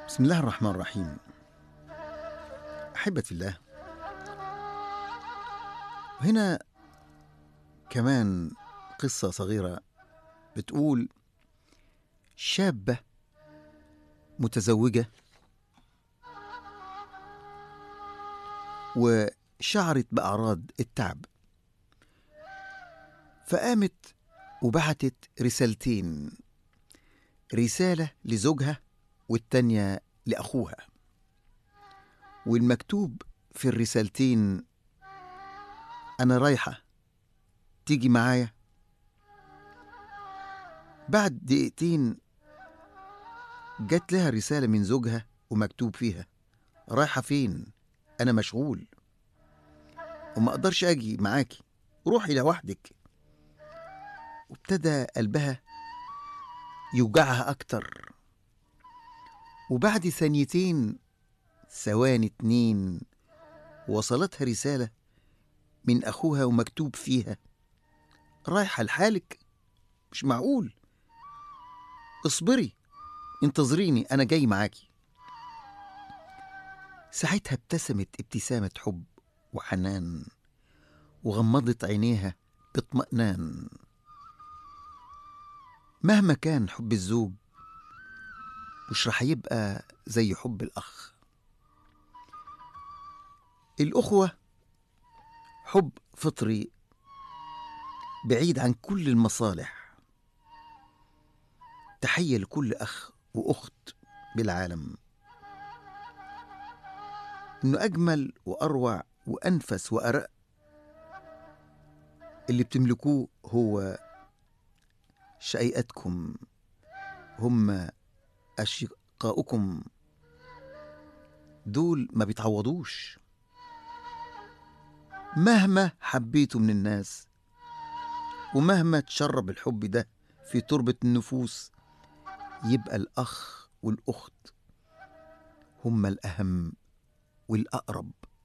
بسم الله الرحمن الرحيم أحبة الله وهنا كمان قصة صغيرة بتقول شابة متزوجة وشعرت بأعراض التعب فقامت وبعتت رسالتين رسالة لزوجها والتانية لأخوها والمكتوب في الرسالتين أنا رايحة تيجي معايا بعد دقيقتين جات لها رسالة من زوجها ومكتوب فيها رايحة فين أنا مشغول وما أقدرش أجي معاكي روحي لوحدك وابتدى قلبها يوجعها أكتر وبعد ثانيتين ثواني اتنين وصلتها رسالة من أخوها ومكتوب فيها رايحة لحالك مش معقول اصبري انتظريني أنا جاي معاكي ساعتها ابتسمت ابتسامة حب وحنان وغمضت عينيها باطمئنان مهما كان حب الزوج مش رح يبقى زي حب الأخ الأخوة حب فطري بعيد عن كل المصالح تحية لكل أخ وأخت بالعالم إنه أجمل وأروع وأنفس وأرق اللي بتملكوه هو شقيقتكم هم أشقاؤكم دول ما بيتعوضوش مهما حبيتوا من الناس ومهما تشرب الحب ده في تربة النفوس يبقى الأخ والأخت هما الأهم والأقرب